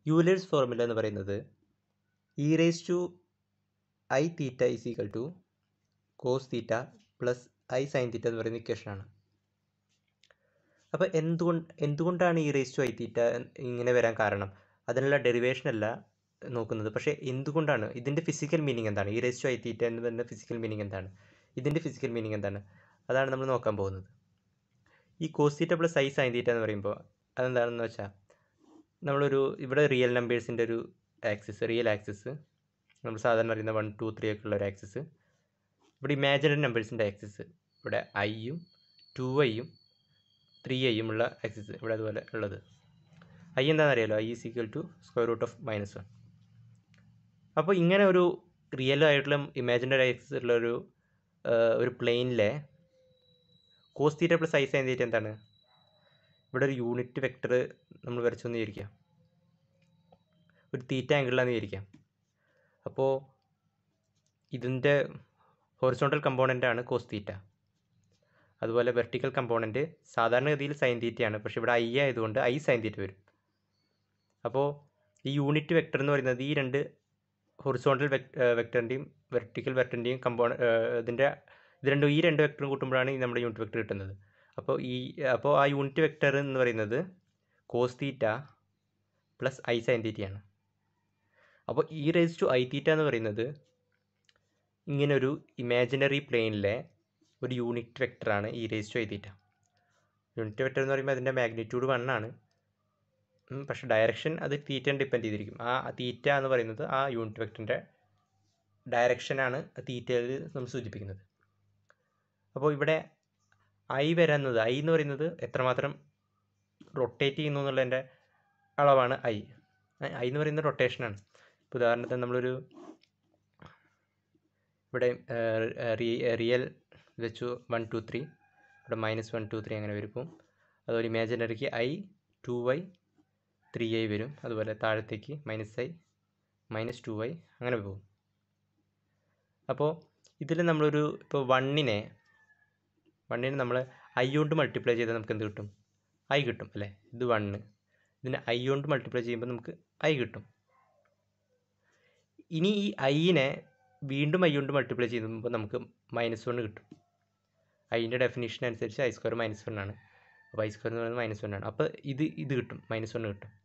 Euler's formula എന്ന് പറയുന്നത് E raise to I theta is equal to cos theta plus I sine theta എന്ന് പറയുന്ന ഇക്വേഷനാണ് അപ്പോൾ എന്തുകൊണ്ട് എന്തുകൊണ്ടാണ് ഈ റേസ് ടു ഐ തീറ്റ ഇങ്ങനെ വരാൻ കാരണം അതിനുള്ള ഡെറിവേഷൻ അല്ല നോക്കുന്നത് പക്ഷേ എന്തുകൊണ്ടാണ് ഇതിൻ്റെ ഫിസിക്കൽ മീനിങ് എന്താണ് ഈ റേസ് ടു ഐ തീറ്റ എന്ന് പറയുന്ന ഫിസിക്കൽ മീനിങ് എന്താണ് ഇതിൻ്റെ ഫിസിക്കൽ മീനിങ് എന്താണ് അതാണ് നമ്മൾ നോക്കാൻ പോകുന്നത് ഈ cos theta plus I sine theta എന്ന് പറയുമ്പോൾ അതെന്താണെന്ന് വെച്ചാൽ നമ്മളൊരു ഇവിടെ റിയൽ നമ്പേഴ്സിൻ്റെ ഒരു ആക്സിസ് റിയൽ ആക്സിസ് നമ്മൾ സാധാരണ അറിയുന്ന വൺ ടു ത്രീ ഒക്കെ ഉള്ള ഒരു ആക്സിസ് ഇവിടെ ഇമാജിനറി നമ്പേഴ്സിൻ്റെ ആക്സിസ് ഇവിടെ ഐയും ടു ഐയും ത്രീ ഐയും ഉള്ള ആക്സിസ് ഇവിടെ അതുപോലെ ഉള്ളത് ഐ എന്താണെന്ന് അറിയാലോ I is equal to square root of minus one അപ്പോൾ ഇങ്ങനെ ഒരു റിയൽ ആയിട്ടുള്ള ഇമാജിനറി ആക്സിസ് ഉള്ള ഒരു ഒരു പ്ലെയിനിലെ cos theta plus I sine theta എന്താണ് ഇവിടെ ഒരു യൂണിറ്റ് വെക്ടർ നമ്മൾ വരച്ചു എന്ന് വിചാരിക്കാം ഒരു തീറ്റ ആംഗിളിലാണെന്ന് വിചാരിക്കാം അപ്പോൾ ഇതിൻ്റെ ഹൊറിസോണ്ടൽ കമ്പോണൻ്റ് ആണ് കോസ് തീറ്റ അതുപോലെ വെർട്ടിക്കൽ കമ്പോണൻറ്റ് സാധാരണഗതിയിൽ സൈൻ തീറ്റയാണ് പക്ഷേ ഇവിടെ ഐ ആയതുകൊണ്ട് ഐ സൈൻ തീറ്റ വരും അപ്പോൾ ഈ യൂണിറ്റ് വെക്ടർ എന്ന് പറയുന്നത് ഈ രണ്ട് ഹൊറിസോണ്ടൽ വെക്ടറിൻ്റെയും വെർട്ടിക്കൽ വെക്ടറിൻ്റെയും കമ്പോണ ഇതിൻ്റെ ഇത് രണ്ടും ഈ രണ്ട് വെക്ടറും കൂട്ടുമ്പോഴാണ് ഈ നമ്മുടെ യൂണിറ്റ് വെക്ടർ കിട്ടുന്നത് അപ്പോൾ ഈ അപ്പോൾ ആ യൂണിറ്റ് വെക്ടർ എന്ന് പറയുന്നത് cos theta plus I sine തീറ്റയാണ് അപ്പോൾ ഈ റേസ് ടു ഐ തീറ്റ എന്ന് പറയുന്നത് ഇങ്ങനൊരു ഇമാജിനറി പ്ലെയിനിലെ ഒരു യൂണിറ്റ് വെക്ടറാണ് ഈ raise to I theta unit vector എന്ന് പറയുമ്പോൾ അതിൻ്റെ മാഗ്നിറ്റ്യൂഡ് വൺ ആണ് പക്ഷേ ഡയറക്ഷൻ അത് തീറ്റൻ ഡിപ്പെൻഡ് ചെയ്തിരിക്കും ആ തീറ്റ എന്ന് പറയുന്നത് ആ യൂണിറ്റ് വെക്ടറിൻ്റെ ഡയറക്ഷനാണ് തീറ്റയിൽ നമ്മൾ സൂചിപ്പിക്കുന്നത് അപ്പോൾ ഇവിടെ ഐ വരുന്നത് ഐ എന്ന് പറയുന്നത് എത്രമാത്രം റൊട്ടേറ്റ് ചെയ്യുന്നു എന്നുള്ളതിൻ്റെ അളവാണ് ഐ ഐ എന്ന് പറയുന്നത് റൊട്ടേഷനാണ് ഇപ്പോൾ ഉദാഹരണത്തിന് നമ്മളൊരു ഇവിടെ റിയൽ വെച്ചു വൺ ടു ത്രീ ഇവിടെ മൈനസ് വൺ ടു ത്രീ അങ്ങനെ വരും അതുപോലെ ഇമാജിനറിക്ക് I two Y three I വരും അതുപോലെ താഴത്തേക്ക് minus I minus two I അങ്ങനെ പോകും അപ്പോൾ ഇതിൽ നമ്മളൊരു ഇപ്പോൾ വണ്ണിനെ വണ്ണിന് നമ്മൾ ഐ കൊണ്ട് മൾട്ടിപ്ലൈ ചെയ്താൽ നമുക്ക് എന്ത് കിട്ടും ഐ കിട്ടും അല്ലേ ഇത് വണ്ണ് ഇതിനെ ഐ കൊണ്ട് മൾട്ടിപ്ലൈ ചെയ്യുമ്പോൾ നമുക്ക് ഐ കിട്ടും ഇനി ഈ ഐനെ വീണ്ടും ഐ കൊണ്ട് മൾട്ടിപ്ലൈ ചെയ്യുമ്പോൾ നമുക്ക് മൈനസ് വൺ കിട്ടും ഐൻ്റെ ഡെഫിനേഷൻ അനുസരിച്ച് ഐ സ്ക്വയർ മൈനസ് വൺ ആണ് അപ്പോൾ ഐ സ്ക്വയർ എന്ന് പറയുന്നത് മൈനസ് വൺ ആണ് അപ്പോൾ ഇത് ഇത് കിട്ടും മൈനസ് വൺ കിട്ടും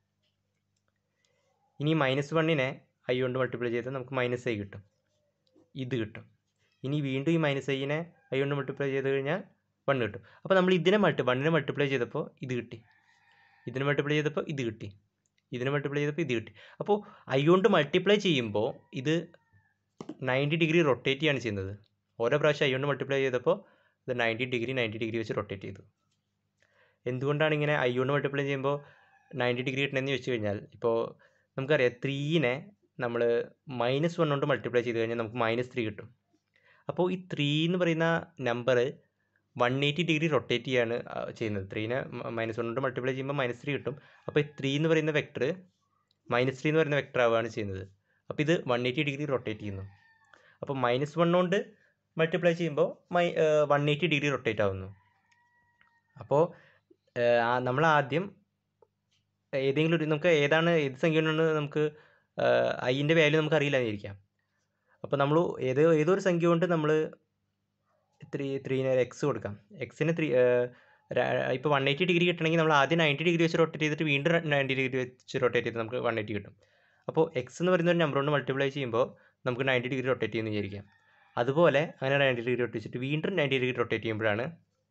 ഇനി മൈനസ് വണ്ണിനെ ഐ കൊണ്ട് മൾട്ടിപ്ലൈ ചെയ്താൽ നമുക്ക് മൈനസ് ഐ കിട്ടും ഇത് കിട്ടും ഇനി വീണ്ടും ഈ മൈനസ് ഐനെ ഐ കൊണ്ട് മൾട്ടിപ്ലൈ ചെയ്ത് കഴിഞ്ഞാൽ വൺ കിട്ടും അപ്പോൾ നമ്മൾ ഇതിനെ മൾട്ടി വണ്ണിനെ മൾട്ടിപ്ലൈ ചെയ്തപ്പോൾ ഇത് കിട്ടി ഇതിനെ മൾട്ടിപ്ലൈ ചെയ്തപ്പോൾ ഇത് കിട്ടി ഇതിനെ മൾട്ടിപ്ലൈ ചെയ്തപ്പോൾ ഇത് കിട്ടി അപ്പോൾ ഐ കൊണ്ട് മൾട്ടിപ്ലൈ ചെയ്യുമ്പോൾ ഇത് നയൻറ്റി ഡിഗ്രി റൊട്ടേറ്റ് ചെയ്യാണ് ചെയ്യുന്നത് ഓരോ പ്രാവശ്യം ഐ കൊണ്ട് മൾട്ടിപ്ലൈ ചെയ്തപ്പോൾ ഇത് നയൻറ്റി ഡിഗ്രി നയൻറ്റി ഡിഗ്രി വെച്ച് റൊട്ടേറ്റ് ചെയ്തു എന്തുകൊണ്ടാണ് ഇങ്ങനെ ഐ കൊണ്ട് മൾട്ടിപ്ലൈ ചെയ്യുമ്പോൾ നയൻറ്റി ഡിഗ്രി കിട്ടണമെന്ന് ചോദിച്ചു കഴിഞ്ഞാൽ ഇപ്പോൾ നമുക്കറിയാം ത്രീനെ നമ്മൾ മൈനസ് വൺ കൊണ്ട് മൾട്ടിപ്ലൈ ചെയ്ത് കഴിഞ്ഞാൽ നമുക്ക് മൈനസ് ത്രീ കിട്ടും അപ്പോൾ ഈ ത്രീ എന്ന് പറയുന്ന number one eighty degree rotate ചെയ്യാണ് ചെയ്യുന്നത് ത്രീനെ മൈനസ് വൺ കൊണ്ട് മൾട്ടിപ്ലൈ ചെയ്യുമ്പോൾ മൈനസ് ത്രീ കിട്ടും അപ്പോൾ ഈ ത്രീ എന്ന് പറയുന്ന വെക്ടർ മൈനസ് ത്രീ എന്ന് പറയുന്ന വെക്ടർ ആവുകയാണ് ചെയ്യുന്നത് അപ്പോൾ ഇത് വൺ എയ്റ്റി ഡിഗ്രി റൊട്ടേറ്റ് ചെയ്യുന്നു അപ്പോൾ മൈനസ് വൺ കൊണ്ട് മൾട്ടിപ്ലൈ ചെയ്യുമ്പോൾ മൈ വൺ എയ്റ്റി ഡിഗ്രി റൊട്ടേറ്റ് ആവുന്നു അപ്പോൾ നമ്മൾ ആദ്യം ഏതെങ്കിലും ഒരു നമുക്ക് ഏതാണ് ഏത് സംഖ്യ കൊണ്ടാണ് നമുക്ക് ഐൻ്റെ വാല്യൂ നമുക്ക് അറിയില്ല എന്നിരിക്കാം അപ്പോൾ നമ്മൾ ഏതോ ഏതോ ഒരു സംഖ്യ കൊണ്ട് നമ്മൾ ത്രീ ത്രീന് എക്സ് കൊടുക്കാം എക്സിന് ത്രീ ഇപ്പോൾ വൺ എയ്റ്റി ഡിഗ്രി കിട്ടണമെങ്കിൽ നമ്മൾ ആദ്യം നയൻറ്റി ഡിഗ്രി വെച്ച് റൊട്ടേറ്റ് ചെയ്തിട്ട് വീണ്ടും നയൻറ്റി ഡിഗ്രി വെച്ച് റൊട്ടേറ്റ് ചെയ്ത് നമുക്ക് വൺ എയ്റ്റി കിട്ടും അപ്പോൾ എക്സ് എന്ന് പറയുന്ന ഒരു നമ്പർ കൊണ്ട് മൾട്ടിപ്ലൈ ചെയ്യുമ്പോൾ നമുക്ക് നയൻറ്റി ഡിഗ്രി റൊട്ടേറ്റ് ചെയ്യുമെന്ന് വിചാരിക്കാം അതുപോലെ അങ്ങനെ നയൻറ്റി ഡിഗ്രി റൊട്ടേറ്റ് ചെയ്തിട്ട് വീണ്ടും നയൻറ്റി ഡിഗ്രി റൊട്ടേറ്റ് ചെയ്യുമ്പോഴാണ്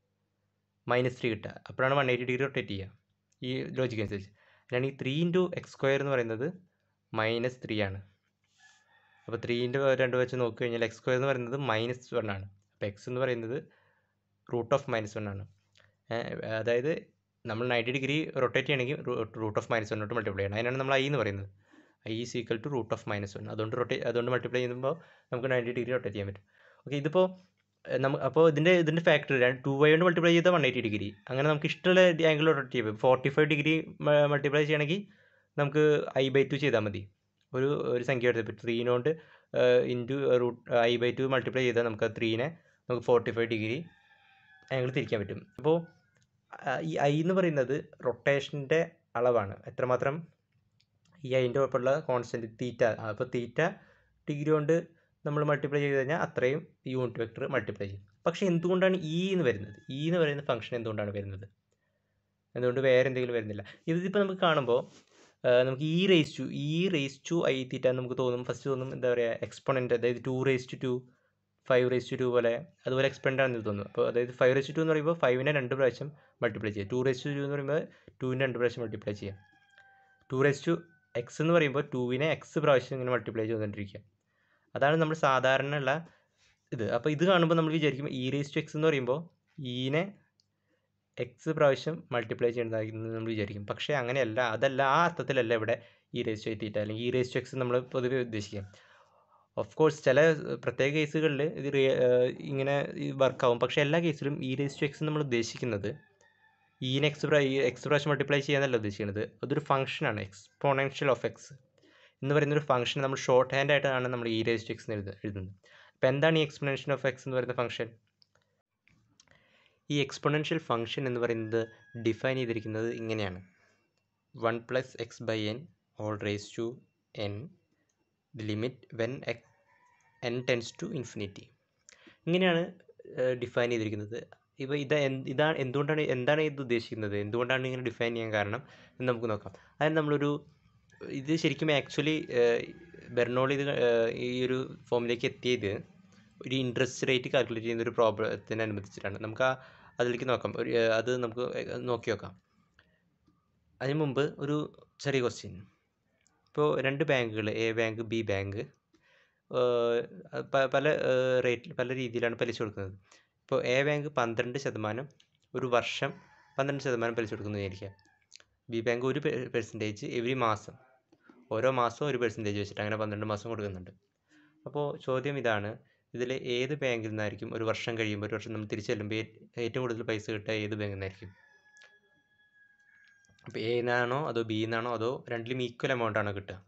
മൈനസ് ത്രീ കിട്ടുക അപ്പോഴാണ് വൺ എയ്റ്റി ഡിഗ്രി റൊട്ടേറ്റ് ചെയ്യുക ഈ ലോജിക്ക് അനുസരിച്ച് അല്ലെങ്കിൽ ത്രീ ഇൻറ്റു എക്സ് സ്ക്വയർ എന്ന് പറയുന്നത് മൈനസ് ത്രീ ആണ് അപ്പോൾ ത്രീ ഇൻറ്റു രണ്ട് വെച്ച് നോക്കി കഴിഞ്ഞാൽ എക്സ് സ്ക്വയർ എന്ന് പറയുന്നത് മൈനസ് വൺ ആണ് അപ്പോൾ എക്സ് എന്ന് പറയുന്നത് റൂട്ട് ഓഫ് മൈനസ് വൺ ആണ് അതായത് നമ്മൾ നയൻറ്റി ഡിഗ്രി റൊട്ടേറ്റ് ചെയ്യണമെങ്കിൽ റൂട്ട് ഓഫ് മൈനസ് വണ്ണോട്ട് മൾട്ടിപ്ലൈ ചെയ്യണം അതിനാണ് നമ്മൾ ഐ എന്ന് പറയുന്നത് I is equal to root of minus one അതുകൊണ്ട് റൊട്ടേ അതുകൊണ്ട് മൾട്ടിപ്ലൈ ചെയ്യുമ്പോൾ നമുക്ക് നയൻറ്റി ഡിഗ്രി റൊട്ടേറ്റ് ചെയ്യാൻ പറ്റും ഓക്കെ ഇതിപ്പോൾ നമുക്ക് അപ്പോൾ ഇതിൻ്റെ ഇതിൻ്റെ ഫാക്ടർ ടു വൈ കൊണ്ട് മൾട്ടിപ്ലൈ ചെയ്താൽ വൺ എയ്റ്റി ഡിഗ്രി അങ്ങനെ നമുക്ക് ഇഷ്ടമുള്ള ആംഗിൾ റൊട്ടേറ്റ് ചെയ്യാം ഫോർട്ടി ഫൈവ് ഡിഗ്രി മൾട്ടിപ്ലൈ ചെയ്യണമെങ്കിൽ നമുക്ക് ഐ ബൈ ടു ചെയ്താൽ മതി ഒരു ഒരു സംഖ്യ എടുത്തിട്ട് ത്രീനോണ്ട് into root I by two multiply ചെയ്താൽ നമുക്ക് ത്രീനെ നമുക്ക് ഫോർട്ടി ഫൈവ് ഡിഗ്രി ആംഗിൾ തിരിക്കാൻ പറ്റും അപ്പോൾ ഈ ഐ എന്ന് പറയുന്നത് റൊട്ടേഷൻ്റെ അളവാണ് എത്രമാത്രം ഈ അതിൻ്റെ ഒപ്പമുള്ള കോൺസ്റ്റൻറ്റ് തീറ്റ അപ്പോൾ തീറ്റ ഡിഗ്രി കൊണ്ട് നമ്മൾ മൾട്ടിപ്ലൈ ചെയ്ത് കഴിഞ്ഞാൽ അത്രയും യൂണിറ്റ് വെക്ടർ മൾട്ടിപ്ലൈ ചെയ്യും പക്ഷേ എന്തുകൊണ്ടാണ് ഇ എന്ന് വരുന്നത് ഇ എന്ന് പറയുന്ന ഫംഗ്ഷൻ എന്തുകൊണ്ടാണ് വരുന്നത് എന്തുകൊണ്ട് വേറെ എന്തെങ്കിലും വരുന്നില്ല ഇതിപ്പോൾ നമുക്ക് കാണുമ്പോൾ ആ, നമുക്ക് ഈ റേസ് ടു ഈ റേസ് ടു ഐ തീറ്റ എന്ന് നമുക്ക് തോന്നും ഫസ്റ്റ് തോന്നും എന്താ പറയുക എക്സ്പോണൻ്റ് അതായത് two raise to two five raise to two പോലെ അതുപോലെ എക്സ്പെൻഡ് ആണെന്ന് തോന്നുന്നു അപ്പോൾ അതായത് ഫൈവ് റേസ് ടു എന്ന് പറയുമ്പോൾ ഫൈവിനെ രണ്ട് പ്രാവശ്യം മൾട്ടിപ്ലൈ ചെയ്യുക ടു റേസ് ടു ടു എന്ന് പറയുമ്പോൾ ടുവിനെ രണ്ട് പ്രാവശ്യം മൾട്ടിപ്ലൈ ചെയ്യുക ടു റേസ് ടു എക്സ് എന്ന് പറയുമ്പോൾ ടുവിനെ എക്സ് പ്രാവശ്യം ഇങ്ങനെ മൾട്ടിപ്ലൈ ചെയ്തുകൊണ്ടിരിക്കുക അതാണ് നമ്മൾ സാധാരണ ഉള്ള ഇത് അപ്പോൾ ഇത് കാണുമ്പോൾ നമ്മൾ വിചാരിക്കും ഇ റേസ് ടു എക്സ് എന്ന് പറയുമ്പോൾ ഈനെ എക്സ് പ്രാവശ്യം മൾട്ടിപ്ലൈ ചെയ്യുന്നതായിരുന്നു നമ്മൾ വിചാരിക്കും പക്ഷേ അങ്ങനെയല്ല അതല്ല ആ അർത്ഥത്തിലല്ല ഇവിടെ ഇ റേസ് ടു തീറ്റ അല്ലെങ്കിൽ ഇ റേസ് ടു എക്സ് നമ്മൾ പൊതുവെ ഉദ്ദേശിക്കുക ഓഫ് കോഴ്സ് ചില പ്രത്യേക കേസുകളിൽ ഇത് റിയ ഏഹ് ഇങ്ങനെ വർക്കാവും പക്ഷേ എല്ലാ കേസിലും ഇ റേസ് ടു എക്സ് നമ്മൾ ഉദ്ദേശിക്കുന്നത് ഈനെ എക്സ് എക്സ് പ്രാവശ്യം മൾട്ടിപ്ലൈ ചെയ്യാനല്ല ഉദ്ദേശിക്കുന്നത് അതൊരു ഫംഗ്ഷനാണ് എക്സ്പോണൻഷ്യൽ ഓഫ് എക്സ് എന്ന് പറയുന്ന ഒരു ഫംഗ്ഷൻ നമ്മൾ ഷോർട്ട് ഹാൻഡ് ആയിട്ടാണ് നമ്മൾ ഇ റേസ് ടു എക്സ് എഴുത എഴുതുന്നത് അപ്പോൾ എന്താണ് ഈ എക്സ്പോണൻഷ്യൽ ഓഫ് എക്സ് എന്ന് പറയുന്ന ഫംഗ്ഷൻ ഈ എക്സ്പോണൻഷ്യൽ ഫംഗ്ഷൻ എന്ന് പറയുന്നത് ഡിഫൈൻ ചെയ്തിരിക്കുന്നത് ഇങ്ങനെയാണ് one plus X by N all raise to N the limit when N tends to infinity ഇങ്ങനെയാണ് ഡിഫൈൻ ചെയ്തിരിക്കുന്നത് ഇപ്പോൾ ഇത് എന്ത് ഇതാണ് എന്തുകൊണ്ടാണ് എന്താണ് ഇത് ഉദ്ദേശിക്കുന്നത് എന്തുകൊണ്ടാണ് ഇങ്ങനെ ഡിഫൈൻ ചെയ്യാൻ കാരണം എന്ന് നമുക്ക് നോക്കാം അതായത് നമ്മളൊരു ഇത് ശരിക്കും ആക്ച്വലി ബെർണോൾ ഇത് ഏഹ്, ഈ ഒരു ഫോമിലേക്ക് എത്തിയത് ഒരു ഇൻട്രസ്റ്റ് റേറ്റ് കാൽക്കുലേറ്റ് ചെയ്യുന്ന ഒരു പ്രോബ്ലത്തിനനുബന്ധിച്ചിട്ടാണ് നമുക്ക് ആ അതിലേക്ക് നോക്കാം ഒരു ഏഹ്, അത് നമുക്ക് ഏഹ്, നോക്കി നോക്കാം അതിന് മുമ്പ് ഒരു ചെറിയ ക്വസ്റ്റ്യൻ ഇപ്പോൾ രണ്ട് ബാങ്കുകൾ എ ബാങ്ക് ബി ബാങ്ക് പല റേറ്റിൽ പല രീതിയിലാണ് പലിശ കൊടുക്കുന്നത് ഇപ്പോൾ എ ബാങ്ക് പന്ത്രണ്ട് ശതമാനം ഒരു വർഷം പന്ത്രണ്ട് ശതമാനം പലിശ കൊടുക്കുന്നു വിചാരിക്കുക ബി ബാങ്ക് ഒരു പെർസെൻറ്റേജ് എവറി മാസം ഓരോ മാസവും ഒരു പെർസെൻറ്റേജ് വെച്ചിട്ട് അങ്ങനെ പന്ത്രണ്ട് മാസം കൊടുക്കുന്നുണ്ട് അപ്പോൾ ചോദ്യം ഇതാണ് ഇതിൽ ഏത് ബാങ്കിൽ നിന്നായിരിക്കും ഒരു വർഷം കഴിയുമ്പോൾ ഒരു വർഷം നമ്മൾ തിരിച്ചു ചെല്ലുമ്പോൾ ഏ- ഏറ്റവും കൂടുതൽ പൈസ കിട്ടുക ഏത് ബാങ്കിൽ നിന്നായിരിക്കും അപ്പോൾ എ നിന്നാണോ അതോ ബി നിന്നാണോ അതോ രണ്ടിലും ഈക്വൽ എമൗണ്ട് ആണോ കിട്ടുക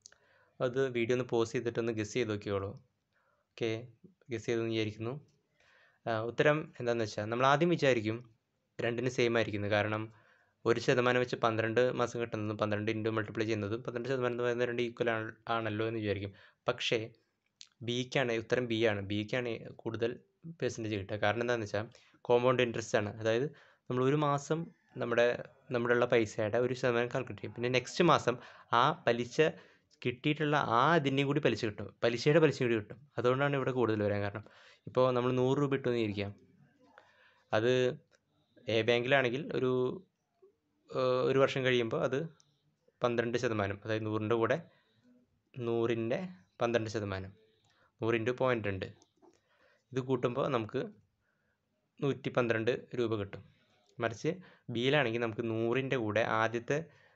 അത് വീഡിയോ ഒന്ന് പോസ് ചെയ്തിട്ടൊന്ന് ഗസ് ചെയ്ത് നോക്കിയോളൂ ഓക്കെ ഗസ് ചെയ്തെന്ന് വിചാരിക്കുന്നു ആ, ഉത്തരം എന്താണെന്ന് വെച്ചാൽ നമ്മൾ ആദ്യം വിചാരിക്കും രണ്ടിനും സെയിം ആയിരിക്കുന്നു കാരണം ഒരു ശതമാനം വെച്ച് പന്ത്രണ്ട് മാസം കിട്ടുന്നതും പന്ത്രണ്ട് ഇൻറ്റു മൾട്ടിപ്ലൈ ചെയ്യുന്നതും പന്ത്രണ്ട് ശതമാനം എന്ന് പറയുന്നത് രണ്ട് ഈക്വൽ ആണല്ലോ എന്ന് വിചാരിക്കും പക്ഷേ ബിക്കാണ് ഉത്തരം ബി ആണ് ബിക്കാണ് കൂടുതൽ പെർസെൻറ്റേജ് കിട്ടുക കാരണം എന്താണെന്ന് വെച്ചാൽ കോമ്പൗണ്ട് ഇൻട്രസ്റ്റ് ആണ് അതായത് നമ്മൾ ഒരു മാസം നമ്മുടെ നമ്മുടെ ഉള്ള പൈസയുടെ ഒരു ശതമാനം കാൽക്കുലേറ്റ് ചെയ്യും പിന്നെ നെക്സ്റ്റ് മാസം ആ പലിശ കിട്ടിയിട്ടുള്ള ആ അതിൻ്റെയും കൂടി പലിശ കിട്ടും പലിശയുടെ പലിശ കൂടി കിട്ടും അതുകൊണ്ടാണ് ഇവിടെ കൂടുതൽ വരാൻ കാരണം ഇപ്പോൾ നമ്മൾ നൂറ് രൂപ ഇട്ടെന്ന് ഇരിക്കാം അത് എ ബാങ്കിലാണെങ്കിൽ ഒരു ഏഹ്, ഒരു വർഷം കഴിയുമ്പോൾ അത് പന്ത്രണ്ട് ശതമാനം അതായത് നൂറിൻ്റെ കൂടെ നൂറിൻ്റെ പന്ത്രണ്ട് ശതമാനം നൂറ് ഇൻറ്റു പോയിൻറ്റ് രണ്ട് ഇത് കൂട്ടുമ്പോൾ നമുക്ക് നൂറ്റി പന്ത്രണ്ട് രൂപ കിട്ടും മറിച്ച് ബിയിലാണെങ്കിൽ നമുക്ക് നൂറിൻ്റെ കൂടെ ആദ്യത്തെ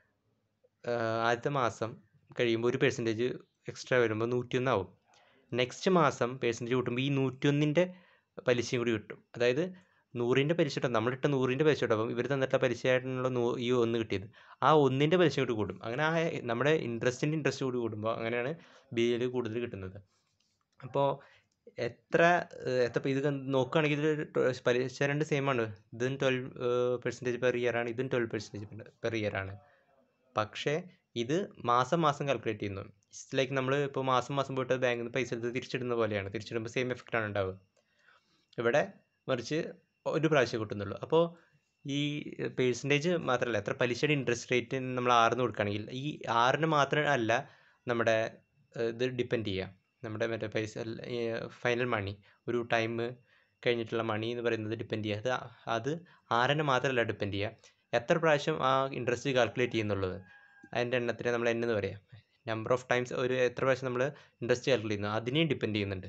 ആഹ്, ആദ്യത്തെ മാസം കഴിയുമ്പോൾ ഒരു പെർസെൻറ്റേജ് എക്സ്ട്രാ വരുമ്പോൾ നൂറ്റിയൊന്നാവും നെക്സ്റ്റ് മാസം പെർസെൻറ്റേജ് കൂട്ടുമ്പോൾ ഈ നൂറ്റിയൊന്നിൻ്റെ പലിശയും കൂടി കിട്ടും അതായത് നൂറിൻ്റെ പലിശ കിട്ടും നമ്മളിട്ട നൂറിൻ്റെ പലിശ കിട്ടും അപ്പം ഇവർ തന്നിട്ടുള്ള പലിശയായിട്ടുള്ള നൂ ഈ ഒന്ന് കിട്ടിയത് ആ ഒന്നിൻ്റെ പലിശ കൂടി കൂടും അങ്ങനെ ആ നമ്മുടെ ഇൻട്രസ്റ്റിൻ്റെ ഇൻട്രസ്റ്റ് കൂടി കൂടുമ്പോൾ അങ്ങനെയാണ് ബിയിൽ കൂടുതൽ കിട്ടുന്നത് അപ്പോൾ എത്ര ഏഹ്, എത്ര ഇപ്പം ഇത് കണ്ട് നോക്കുകയാണെങ്കിൽ ഇത് ട് പലിശ രണ്ട് സെയിം ആണ് ഇതും ട്വൽവ് പെർസെൻറ്റേജ് പെർ ഇയർ ആണ് ഇതും ട്വൽവ് പെർസെൻറ്റേജ് പെർ ഇയർ ആണ് പക്ഷേ ഇത് മാസം മാസം കാൽക്കുലേറ്റ് ചെയ്യുന്നു ഇറ്റ്സ് ലൈക്ക് നമ്മൾ ഇപ്പോൾ മാസം മാസം പോയിട്ട് ബാങ്കിൽ നിന്ന് പൈസ എടുത്ത് തിരിച്ചിടുന്ന പോലെയാണ് തിരിച്ചിടുമ്പോൾ സെയിം എഫക്റ്റ് ആണ് ഉണ്ടാവുക ഇവിടെ മറിച്ച് ഒരു പ്രാവശ്യം കിട്ടുന്നുള്ളൂ അപ്പോൾ ഈ പേഴ്സൻറ്റേജ് മാത്രമല്ല എത്ര പലിശയുടെ ഇൻട്രസ്റ്റ് റേറ്റ് നമ്മൾ ആറിന് കൊടുക്കുകയാണെങ്കിൽ ഈ ആറിന് മാത്രം അല്ല നമ്മുടെ ഏഹ്, ഇത് ഡിപ്പെൻഡ് ചെയ്യുക നമ്മുടെ മറ്റേ പൈസ ഫൈനൽ മണി ഒരു ടൈം കഴിഞ്ഞിട്ടുള്ള മണി എന്ന് പറയുന്നത് ഡിപ്പെൻഡ് ചെയ്യുക അത് അത് ആറിന് മാത്രമല്ല ഡിപ്പെൻഡ് ചെയ്യുക എത്ര പ്രാവശ്യം ആ ഇൻട്രസ്റ്റ് കാൽക്കുലേറ്റ് ചെയ്യുന്നുള്ളത് അതിൻ്റെ എണ്ണത്തിനെ നമ്മൾ എൻ എന്ന് പറയാം നമ്പർ ഓഫ് ടൈംസ് ഒരു എത്ര പ്രാവശ്യം നമ്മൾ ഇൻട്രസ്റ്റ് കാൽക്കുലേറ്റ് ചെയ്യുന്നു അതിനെയും ഡിപ്പെൻഡ് ചെയ്യുന്നുണ്ട്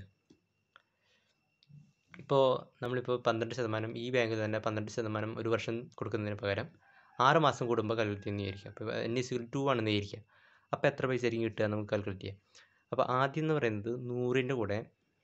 ഇപ്പോൾ നമ്മളിപ്പോൾ പന്ത്രണ്ട് ശതമാനം ഈ ബാങ്കിൽ തന്നെ പന്ത്രണ്ട് ശതമാനം ഒരു വർഷം കൊടുക്കുന്നതിന് പകരം ആറ് മാസം കൂടുമ്പോൾ കാൽക്കുലേറ്റ് ചെയ്യുന്ന വിചാരിക്കുക അപ്പോൾ എൻ ഇസ് ടു ആണെന്ന് വിചാരിക്കുക അപ്പോൾ എത്ര പൈസ ആയിരിക്കും കിട്ടുക നമുക്ക് കാൽക്കുലേറ്റ് ചെയ്യാം അപ്പോൾ ആദ്യം എന്ന് പറയുന്നത് നൂറിൻ്റെ കൂടെ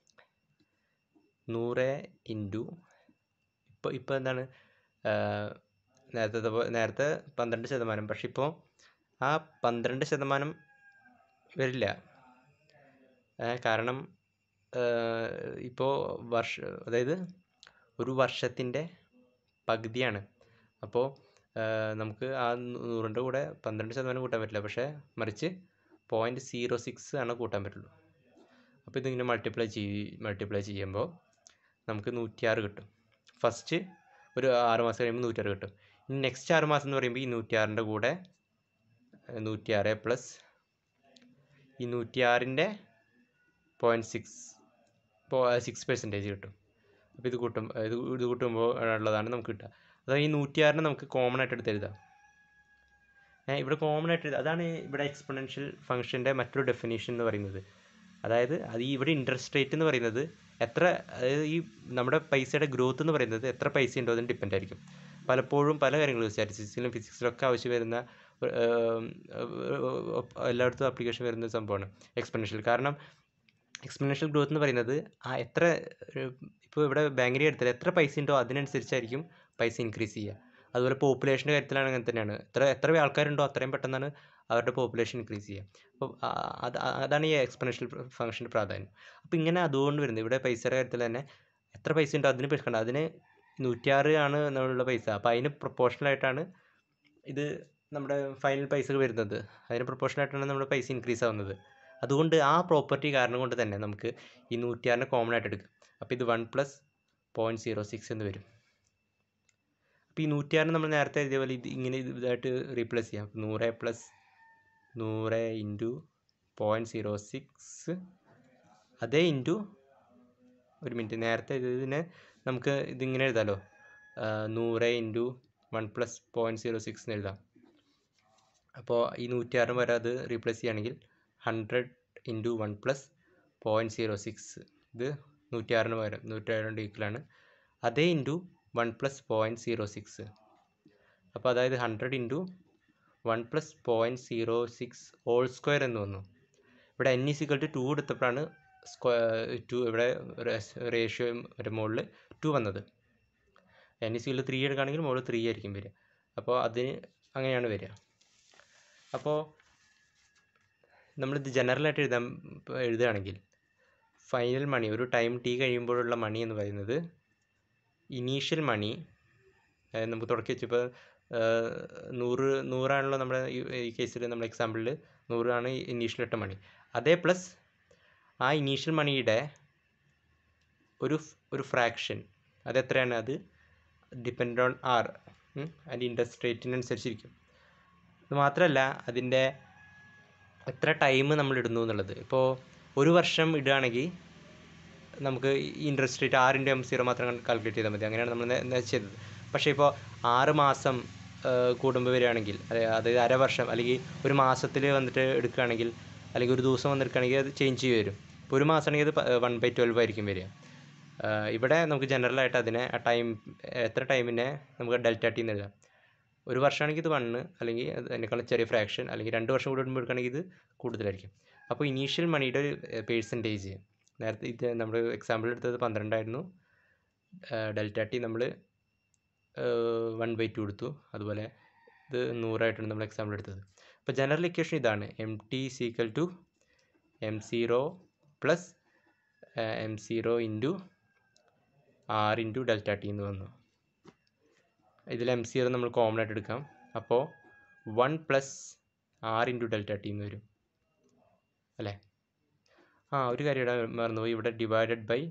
നൂറ് ഇൻറ്റു ഇപ്പോൾ ഇപ്പോൾ എന്താണ് ആഹ് നേരത്തെ പോ- നേരത്തെ പന്ത്രണ്ട് ശതമാനം പക്ഷെ ഇപ്പോൾ ആ പന്ത്രണ്ട് ശതമാനം വരില്ല ഏഹ് കാരണം ഇപ്പോൾ വർഷ അതായത് ഒരു വർഷത്തിൻ്റെ പകുതിയാണ് അപ്പോൾ നമുക്ക് ആ നൂറിൻ്റെ കൂടെ പന്ത്രണ്ട് ശതമാനം കൂട്ടാൻ പറ്റില്ല പക്ഷേ മറിച്ച് പോയിൻറ്റ് സീറോ സിക്സ് ആണ് കൂട്ടാൻ പറ്റുള്ളൂ അപ്പോൾ ഇതിങ്ങനെ മൾട്ടിപ്ലൈ ചെയ് മൾട്ടിപ്ലൈ ചെയ്യുമ്പോൾ നമുക്ക് നൂറ്റിയാറ് കിട്ടും ഫസ്റ്റ് ഒരു ആറ് മാസം കഴിയുമ്പോൾ നൂറ്റിയാറ് കിട്ടും ഇനി നെക്സ്റ്റ് ആറ് മാസം എന്ന് പറയുമ്പോൾ ഈ നൂറ്റിയാറിൻ്റെ കൂടെ നൂറ്റിയാറ് പ്ലസ് ഈ നൂറ്റിയാറിൻ്റെ പോയിൻറ്റ് സിക്സ് സിക്സ് പെർസെൻറ്റേജ് കിട്ടും അപ്പോൾ ഇത് കൂട്ടും ഇത് ഇത് കൂട്ടുമ്പോൾ ഉള്ളതാണ് നമുക്ക് കിട്ടുക അതായത് ഈ നൂറ്റിയാറിനെ നമുക്ക് കോമൺ ആയിട്ട് എടുത്ത് എഴുതാം ഏ, ഇവിടെ കോമൺ ആയിട്ട് എഴുതാം അതാണ് ഇവിടെ എക്സ്പൊണൻഷ്യൽ ഫംഗ്ഷൻ്റെ മറ്റൊരു ഡെഫിനേഷൻ എന്ന് പറയുന്നത് അതായത് അത് ഈ ഇവിടെ ഇൻട്രസ്റ്റ് റേറ്റ് എന്ന് പറയുന്നത് എത്ര അതായത് ഈ നമ്മുടെ പൈസയുടെ ഗ്രോത്ത് എന്ന് പറയുന്നത് എത്ര പൈസ ഉണ്ടോ അതിന് ഡിപ്പെൻഡ് ആയിരിക്കും പലപ്പോഴും പല കാര്യങ്ങളും സ്റ്റാറ്റിസ്റ്റിക്സിലും ഫിസിക്സിലും ഒക്കെ ആവശ്യം വരുന്ന ഏം, എല്ലായിടത്തും ആപ്ലിക്കേഷൻ വരുന്ന ഒരു സംഭവമാണ് എക്സ്പെൻഷ്യൽ കാരണം എക്സ്പെൻഷ്യൽ ഗ്രോത്ത് എന്ന് പറയുന്നത് ആ എത്ര ഇപ്പോൾ ഇവിടെ ബാങ്കിൻ്റെ കാര്യത്തിൽ എത്ര പൈസ ഉണ്ടോ അതിനനുസരിച്ചായിരിക്കും പൈസ ഇൻക്രീസ് ചെയ്യുക അതുപോലെ പോപ്പുലേഷൻ്റെ കാര്യത്തിലാണ് അങ്ങനെ തന്നെയാണ് എത്ര എത്ര ആൾക്കാരുണ്ടോ അത്രയും പെട്ടെന്നാണ് അവരുടെ പോപ്പുലേഷൻ ഇൻക്രീസ് ചെയ്യുക അപ്പോൾ അത് അതാണ് ഈ എക്സ്പെൻഷ്യൽ ഫംഗ്ഷൻ്റെ പ്രാധാന്യം അപ്പോൾ ഇങ്ങനെ അതുകൊണ്ട് വരുന്നത് ഇവിടെ പൈസയുടെ കാര്യത്തിൽ തന്നെ എത്ര പൈസ ഉണ്ടോ അതിന് എടുക്കണം അതിന് നൂറ്റിയാറ് ആണ് നമ്മളുള്ള പൈസ അപ്പോൾ അതിന് പ്രൊപ്പോർഷണൽ ആയിട്ടാണ് ഇത് നമ്മുടെ ഫൈനൽ പൈസ വരുന്നത് അതിന് പ്രൊപ്പോർഷണൽ ആയിട്ടാണ് നമ്മുടെ പൈസ ഇൻക്രീസ് ആവുന്നത് അതുകൊണ്ട് ആ പ്രോപ്പർട്ടി കാരണം കൊണ്ട് തന്നെ നമുക്ക് ഈ നൂറ്റിയാറിനെ കോമൺ ആയിട്ട് എടുക്കാം അപ്പോൾ ഇത് one plus point zero six എന്ന് വരും അപ്പോൾ ഈ നൂറ്റിയാറിന് നമ്മൾ നേരത്തെ എഴുതിയ പോലെ ഇത് ഇങ്ങനെ ഇത് ഇതായിട്ട് റീപ്ലേസ് ചെയ്യാം അപ്പോൾ നൂറ് പ്ലസ് നൂറ് ഇൻറ്റു പോയിൻറ്റ് സീറോ സിക്സ് അതേ ഇൻറ്റു ഒരു മിനിറ്റ് നേരത്തെ ഇതിനെ നമുക്ക് ഇതിങ്ങനെ എഴുതാമല്ലോ ആ, നൂറ് into one plus point zero six എന്ന് എഴുതാം അപ്പോൾ ഈ നൂറ്റിയാറിന് വരെ അത് റീപ്ലേസ് ചെയ്യുകയാണെങ്കിൽ hundred into one plus point zero six ഇത് നൂറ്റിയാറിന് പകരം നൂറ്റിയാറിൻ്റെ ഈക്വലാണ് അതേ into one plus point zero six അപ്പോൾ അതായത് hundred into one plus point zero six whole square എന്ന് വന്നു ഇവിടെ എൻ ഇസിക്കൽ ടു ടു എടുത്തപ്പോഴാണ് സ്ക്വയർ ടു ഇവിടെ റേഷ്യോ ഒരു മുകളിൽ ടു വന്നത് എൻ ഇസിക്കൽ ത്രീ എടുക്കുകയാണെങ്കിൽ മുകളിൽ ത്രീ ആയിരിക്കും വരിക അപ്പോൾ അതിന് അങ്ങനെയാണ് വരിക അപ്പോൾ നമ്മളിത് ജനറലായിട്ട് എഴുതാൻ എഴുതുകയാണെങ്കിൽ ഫൈനൽ മണി ഒരു ടൈം ടി കഴിയുമ്പോഴുള്ള മണി എന്ന് പറയുന്നത് ഇനീഷ്യൽ മണി നമുക്ക് തുടക്കി വെച്ചപ്പോൾ നൂറ് നൂറാണല്ലോ നമ്മുടെ ഈ ഈ കേസിൽ നമ്മുടെ എക്സാമ്പിളിൽ നൂറാണ് ഇനീഷ്യൽ ഇട്ട മണി അതേ പ്ലസ് ആ ഇനീഷ്യൽ മണിയുടെ ഒരു ഫ്- ഒരു ഫ്രാക്ഷൻ അത് എത്രയാണ് അത് ഡിപ്പെൻഡ് ഓൺ ആർ അതിൻ്റെ ഇൻട്രസ്റ്റ് റേറ്റിനനുസരിച്ചിരിക്കും അത് മാത്രമല്ല അതിൻ്റെ എത്ര ടൈം നമ്മൾ ഇടുന്നു എന്നുള്ളത് ഇപ്പോൾ ഒരു വർഷം ഇടുകയാണെങ്കിൽ നമുക്ക് interest rate R into M zero മാത്രം കാൽക്കുലേറ്റ് ചെയ്താൽ മതി അങ്ങനെയാണ് നമ്മൾ നേ- നേ- ചെയ്തത് പക്ഷേ ഇപ്പോൾ ആറ് മാസം ആ, കൂടുമ്പോൾ വരികയാണെങ്കിൽ അതെ- അതായത് അര വർഷം അല്ലെങ്കിൽ ഒരു മാസത്തിൽ വന്നിട്ട് എടുക്കുകയാണെങ്കിൽ അല്ലെങ്കിൽ ഒരു ദിവസം വന്നെടുക്കുകയാണെങ്കിൽ അത് ചേഞ്ച് ചെയ്ത് വരും ഇപ്പോൾ ഒരു മാസമാണെങ്കിൽ അത് വൺ ബൈ ട്വൽവ് ആയിരിക്കും വരിക ആ, ഇവിടെ നമുക്ക് ജനറലായിട്ട് അതിനെ ആ ടൈം എത്ര ടൈമിനെ നമുക്ക് ഡെൽറ്റ ടി എന്ന് എഴുതാം ഒരു വർഷമാണെങ്കിൽ ഇത് വണ്ണ് അല്ലെങ്കിൽ അത് അതിനേക്കാളും ചെറിയ ഫ്രാക്ഷൻ അല്ലെങ്കിൽ രണ്ട് വർഷം കൂടി ഇടുമ്പോൾ എടുക്കുകയാണെങ്കിൽ ഇത് കൂടുതലായിരിക്കും അപ്പോൾ ഇനീഷ്യൽ മണിയുടെ ഒരു പേഴ്സൻറ്റേജ് നേരത്തെ ഇത് നമ്മൾ എക്സാമ്പിൾ എടുത്തത് പന്ത്രണ്ടായിരുന്നു ഡെൽറ്റ ടി നമ്മൾ വൺ ബൈ ടു എടുത്തു അതുപോലെ ഇത് നൂറായിട്ടാണ് നമ്മൾ എക്സാമ്പിൾ എടുത്തത് അപ്പോൾ ജനറൽ ഇക്വേഷൻ ഇതാണ് M T is equal to M zero plus M zero into R into delta T എന്ന് വന്നു ഇതിൽ എം സീറോ നമ്മൾ കോമൺ ആയിട്ട് എടുക്കാം അപ്പോൾ one plus R into delta T എന്ന് വരും അല്ലേ ആ ഒരു കാര്യം ഇവിടെ മറന്നുപോയി ഇവിടെ ഡിവൈഡഡ് ബൈ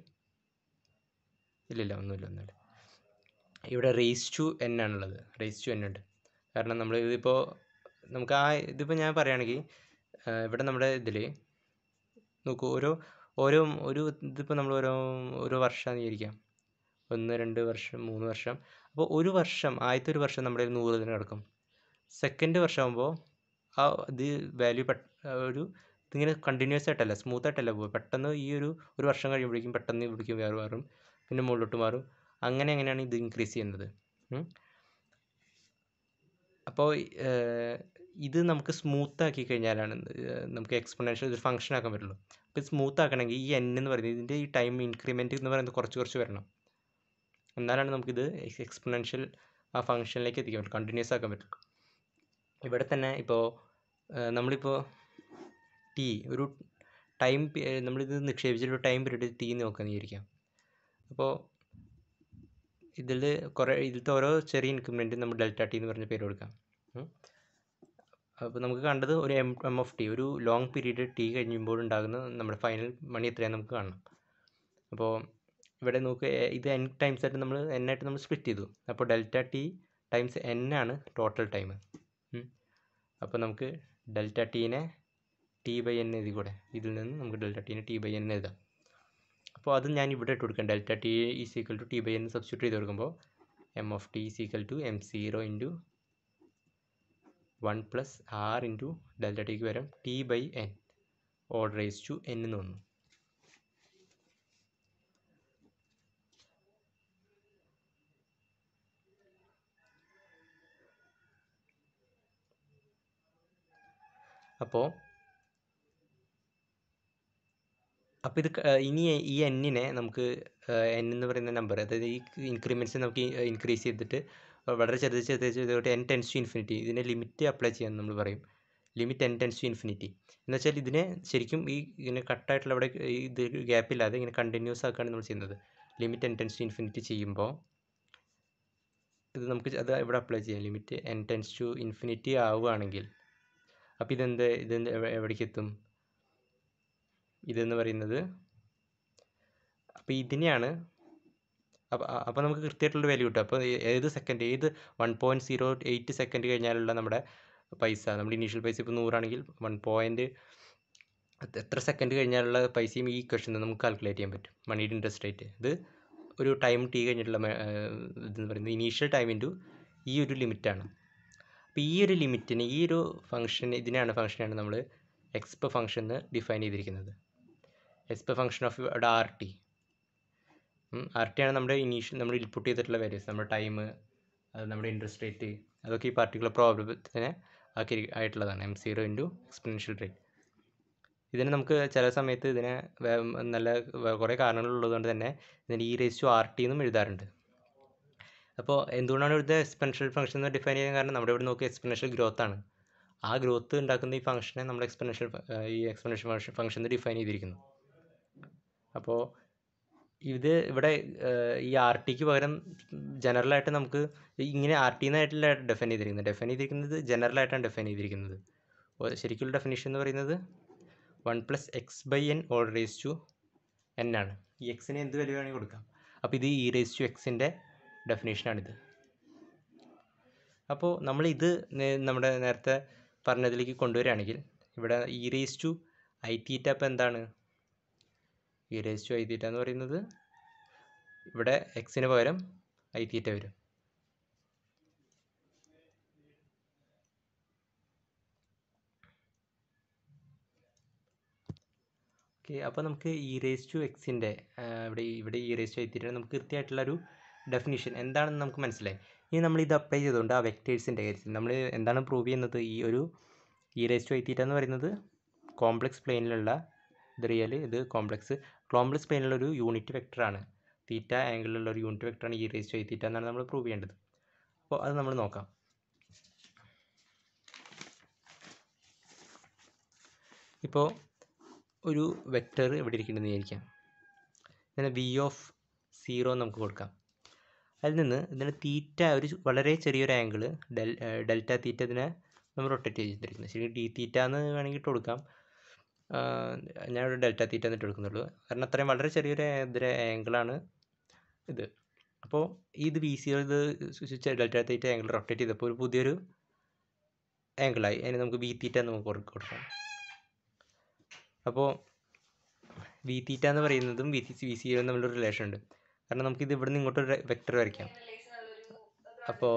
ഇല്ലില്ല ഒന്നുമില്ല ഒന്നുമില്ല ഇവിടെ റേസ് ടു എൻ ആണുള്ളത് റേസ് ടു എൻ ഉണ്ട് കാരണം നമ്മൾ ഇതിപ്പോൾ നമുക്ക് ആ ഇതിപ്പോൾ ഞാൻ പറയുകയാണെങ്കിൽ ആ, ഇവിടെ നമ്മുടെ ഇതിൽ നോക്കൂ ഓരോ ഓരോ ഒരു ഇതിപ്പോൾ നമ്മൾ ഓരോ ഓരോ വർഷമാണെന്ന് വിചാരിക്കാം ഒന്ന് രണ്ട് വർഷം മൂന്ന് വർഷം അപ്പോൾ ഒരു വർഷം ആദ്യത്തെ ഒരു വർഷം നമ്മുടെ കയ്യിൽ നൂറ് ദിനം കിടക്കും സെക്കൻഡ് വർഷമാകുമ്പോൾ ആ ഇത് വാല്യൂ പെട്ട ഒരു ഇതിങ്ങനെ കണ്ടിന്യൂസ് ആയിട്ടല്ല സ്മൂത്ത് ആയിട്ടല്ല പോകുക പെട്ടെന്ന് ഈ ഒരു ഒരു വർഷം കഴിയുമ്പോഴേക്കും പെട്ടെന്ന് ഇവിടേക്കും വേറെ മാറും പിന്നെ മുകളിലോട്ട് മാറും അങ്ങനെ അങ്ങനെയാണ് ഇത് ഇൻക്രീസ് ചെയ്യുന്നത് ഉം. അപ്പോൾ ഇത് നമുക്ക് സ്മൂത്ത് ആക്കി കഴിഞ്ഞാലാണ് ഏർ നമുക്ക് എക്സ്പൊണൻഷ്യൽ ഒരു ഫംഗ്ഷൻ ആക്കാൻ പറ്റുള്ളൂ അപ്പോൾ സ്മൂത്ത് ആക്കണമെങ്കിൽ ഈ എൻ എന്ന് പറയുന്നത് ഇതിൻ്റെ ഈ ടൈം ഇൻക്രിമെൻറ്റ് എന്ന് പറയുന്നത് കുറച്ച് കുറച്ച് വരണം എന്നാലാണ് നമുക്കിത് എക്സ്പൊണൻഷ്യൽ ആ ഫംഗ്ഷനിലേക്ക് എത്തിക്കാൻ പറ്റും കണ്ടിന്യൂസ് ആക്കാൻ പറ്റും ഇവിടെ തന്നെ ഇപ്പോൾ നമ്മളിപ്പോൾ ടി ഒരു ടൈം നമ്മളിത് നിക്ഷേപിച്ചിട്ട് ടൈം പീരീഡ് ടി നോക്കാന്ന് വിചാരിക്കാം അപ്പോൾ ഇതിൽ കുറേ ഇതിലത്തെ ഓരോ ചെറിയ ഇൻക്രിമെൻറ്റ് നമ്മൾ ഡെൽറ്റ ടി എന്ന് പറഞ്ഞ പേര് കൊടുക്കാം അപ്പോൾ നമുക്ക് കണ്ടത് ഒരു എം എം ഓഫ് ടി ഒരു ലോങ് പീരീഡ് ടി കഴിയുമ്പോൾ ഉണ്ടാകുന്ന നമ്മുടെ ഫൈനൽ മണി എത്രയാണെന്ന് നമുക്ക് കാണണം അപ്പോൾ ഇവിടെ നോക്ക് എ- ഇത് എൻ ടൈംസ് ആയിട്ട് നമ്മൾ എൻ ആയിട്ട് നമ്മൾ സ്പ്ലിറ്റ് ചെയ്തു അപ്പോൾ ഡെൽറ്റ ടി ടൈംസ് എൻ ആണ് ടോട്ടൽ ടൈം അപ്പോൾ നമുക്ക് ഡെൽറ്റ ടീനെ ടി ബൈ എൻ എഴുതി കൂടെ ഇതിൽ നിന്ന് നമുക്ക് ഡെൽറ്റ ടീനെ ടി ബൈ എൻ എഴുതാം അപ്പോൾ അത് ഞാൻ ഇവിടെ ഇട്ട് കൊടുക്കാം delta T is equal to T by N substitute ചെയ്ത് കൊടുക്കുമ്പോൾ M of T is equal to M zero into one plus R into delta ടിക്ക് പകരം T by N order raise to N എന്ന് വന്നു അപ്പോൾ അപ്പോൾ ഇത് ക- ഇനി ഈ എന്നിനെ നമുക്ക് എൻ എന്ന് പറയുന്ന നമ്പർ അതായത് ഈ ഇൻക്രിമെൻറ്റ്സ് നമുക്ക് ഇൻക്രീസ് ചെയ്തിട്ട് വളരെ ചെറുത് ചെറുത് ചെയ്തോട്ട് എൻ ടെൻസ് ടു ഇൻഫിനിറ്റി ഇതിനെ ലിമിറ്റ് അപ്ലൈ ചെയ്യാൻ നമ്മൾ പറയും limit N tends to infinity എന്ന് വെച്ചാൽ ഇതിനെ ശരിക്കും ഈ ഇങ്ങനെ കട്ടായിട്ടുള്ള അവിടെ ഈ ഇത് ഗ്യാപ്പില്ലാതെ ഇങ്ങനെ കണ്ടിന്യൂസ് ആക്കുകയാണ് നമ്മൾ ചെയ്യുന്നത് limit N tends to infinity ചെയ്യുമ്പോൾ ഇത് നമുക്ക് അത് ഇവിടെ അപ്ലൈ ചെയ്യാം limit N tends to infinity ആവുകയാണെങ്കിൽ അപ്പോൾ ഇതെന്ത് ഇതെന്ത് എവ- എവിടേക്ക് എത്തും ഇതെന്ന് പറയുന്നത് അപ്പോൾ ഇതിനെയാണ് അപ്പോൾ അപ്പോൾ നമുക്ക് കൃത്യമായിട്ടുള്ള വാല്യൂ കിട്ടും അപ്പോൾ ഏ- ഏത് സെക്കൻഡ് ഏത് one point zero eight second കഴിഞ്ഞാലുള്ള നമ്മുടെ പൈസ നമ്മുടെ ഇനീഷ്യൽ പൈസ ഇപ്പോൾ നൂറാണെങ്കിൽ വൺ പോയിൻറ്റ് എത്ര സെക്കൻഡ് കഴിഞ്ഞാലുള്ള പൈസയും ഈ ക്വസ്റ്റനിൽ നമുക്ക് കാൽക്കുലേറ്റ് ചെയ്യാൻ പറ്റും മണിയുടെ ഇൻട്രസ്റ്റ് റേറ്റ് ഇത് ഒരു ടൈം ടി കഴിഞ്ഞിട്ടുള്ള മ- ഏഹ് ഇതെന്ന് പറയുന്നത് ഇനീഷ്യൽ ടൈം ഇൻറ്റു ഈ ഒരു ലിമിറ്റാണ് അപ്പോൾ ഈ ഒരു ലിമിറ്റിന് ഈ ഒരു ഫംഗ്ഷൻ ഇതിനാണ് ഫംഗ്ഷനാണ് നമ്മൾ എക്സ്പ ഫംഗ്ഷൻ എന്ന് ഡിഫൈൻ ചെയ്തിരിക്കുന്നത് എക്സ്പ ഫംഗ്ഷൻ ഓഫ് ഇവിടെ ആർ ടി ആർ ടി ആണ് നമ്മുടെ ഇനീഷ്യൽ നമ്മൾ ഇൻപുട്ട് ചെയ്തിട്ടുള്ള വാല്യൂസ് നമ്മുടെ ടൈം അത് നമ്മുടെ ഇൻട്രസ്റ്റ് റേറ്റ് അതൊക്കെ ഈ പർട്ടിക്കുലർ പ്രോബ്ലത്തിന് ആക്കി ആയിട്ടുള്ളതാണ് M zero into exponential rate ഇതിന് നമുക്ക് ചില സമയത്ത് ഇതിനെ വേ- നല്ല വേ- കുറേ കാരണങ്ങളുള്ളതുകൊണ്ട് തന്നെ ഇതിന് ഈ റേസ് ടു ആർ ടി എന്നും എഴുതാറുണ്ട് അപ്പോൾ എന്തുകൊണ്ടാണ് ഇവിടുത്തെ എക്സ്പെൻഷ്യൽ ഫംഗ്ഷൻ എന്ന് ഡിഫൈൻ ചെയ്യാൻ കാരണം നമ്മുടെ ഇവിടെ നോക്കി എക്സ്പെൻഷ്യൽ ഗ്രോത്ത് ആണ് ആ ഗ്രോത്ത് ഉണ്ടാക്കുന്ന ഈ ഫംഗ്ഷനെ നമ്മൾ എക്സ്പെൻഷ്യൽ ഈ എക്സ്പെൻഷ്യൽ ഫംഗ്ഷൻ ഫംഗ്ഷൻ ഡിഫൈൻ ചെയ്തിരിക്കുന്നു അപ്പോൾ ഇത് ഇവിടെ ഏഹ്, ഈ ആർ ടിക്ക് പകരം ജനറലായിട്ട് നമുക്ക് ഇങ്ങനെ ആർ ടി എന്നായിട്ടല്ല ഡിഫൈൻ ചെയ്തിരിക്കുന്നത് ഡിഫൈൻ ചെയ്തിരിക്കുന്നത് ജനറലായിട്ടാണ് ഡിഫൈൻ ചെയ്തിരിക്കുന്നത് ഓ- ശരിക്കുള്ള ഡെഫിനേഷൻ എന്ന് പറയുന്നത് one plus X by N all raise to N ആണ് ഈ എക്സിന് എന്ത് വില വേണമെങ്കിൽ കൊടുക്കാം അപ്പോൾ ഇത് ഇ റേസ് ടു എക്സിൻ്റെ ഡെഫിനേഷനാണിത് അപ്പോൾ നമ്മൾ ഇത് നേ- നമ്മുടെ നേരത്തെ പറഞ്ഞതിലേക്ക് കൊണ്ടുവരികയാണെങ്കിൽ ഇവിടെ E raise to I theta അപ്പോൾ എന്താണ് E raise to I theta എന്ന് പറയുന്നത് ഇവിടെ എക്സിന് പകരം ഐ തീറ്റ വരും ഓക്കെ അപ്പോൾ നമുക്ക് ഇ റേസ് ടു എക്സിൻ്റെ ഇവിടെ ഇവിടെ E raise to I theta നമുക്ക് കൃത്യമായിട്ടുള്ളൊരു ഡെഫിനിഷൻ എന്താണെന്ന് നമുക്ക് മനസ്സിലായി ഇനി നമ്മൾ ഇത് അപ്ലൈ ചെയ്തുകൊണ്ട് ആ വെക്റ്റേഴ്സിൻ്റെ കാര്യത്തിൽ നമ്മൾ എന്താണ് പ്രൂവ് ചെയ്യുന്നത് ഈ ഒരു E raise to I theta എന്ന് പറയുന്നത് കോംപ്ലക്സ് പ്ലെയിനിലുള്ള ഇത് റിയൽ ഇത് കോംപ്ലക്സ് കോംപ്ലക്സ് പ്ലെയിനിലുള്ള ഒരു യൂണിറ്റ് വെക്ടറാണ് തീറ്റ ആംഗിളിലുള്ള ഒരു യൂണിറ്റ് വെക്ടറാണ് E raise to I theta എന്നാണ് നമ്മൾ പ്രൂവ് ചെയ്യേണ്ടത് അപ്പോൾ അത് നമ്മൾ നോക്കാം ഇപ്പോൾ ഒരു വെക്ടർ ഇവിടെ ഇരിക്കണമെന്ന് വിചാരിക്കാം ഇതിന് വി ഓഫ് സീറോ നമുക്ക് കൊടുക്കാം അതിൽ നിന്ന് ഇതിന് തീറ്റ ഒരു ചു- വളരെ ചെറിയൊരു ആംഗിൾ ഡെൽ ഡെൽറ്റ തീറ്റ ഇതിനെ നമ്മൾ റൊട്ടേറ്റ് ചെയ്തിരിക്കുന്നത് ശരി ഡി തീറ്റ എന്ന് വേണമെങ്കിൽ ഇട്ട് കൊടുക്കാം ആഹ് ഞാനിവിടെ ഡെൽറ്റ തീറ്റ എന്നിട്ട് എടുക്കുന്നുള്ളൂ കാരണം അത്രയും വളരെ ചെറിയൊരു ഇതിലെ ആംഗിളാണ് ഇത് അപ്പോൾ ഇത് വി സി ഇത് ഡെൽറ്റ തീറ്റ ആംഗിൾ റൊട്ടേറ്റ് ചെയ്തപ്പോൾ ഒരു പുതിയൊരു ആംഗിളായി അതിന് നമുക്ക് വി തീറ്റ എന്ന് നമുക്ക് കൊടു- കൊടുക്കാം അപ്പോൾ വി തീറ്റ എന്ന് പറയുന്നതും വി സി വി സിയും തമ്മിലൊരു റിലേഷൻ ഉണ്ട് കാരണം നമുക്കിത് ഇവിടെ നിന്ന് ഇങ്ങോട്ടൊരു വെക്ടർ വരയ്ക്കാം അപ്പോൾ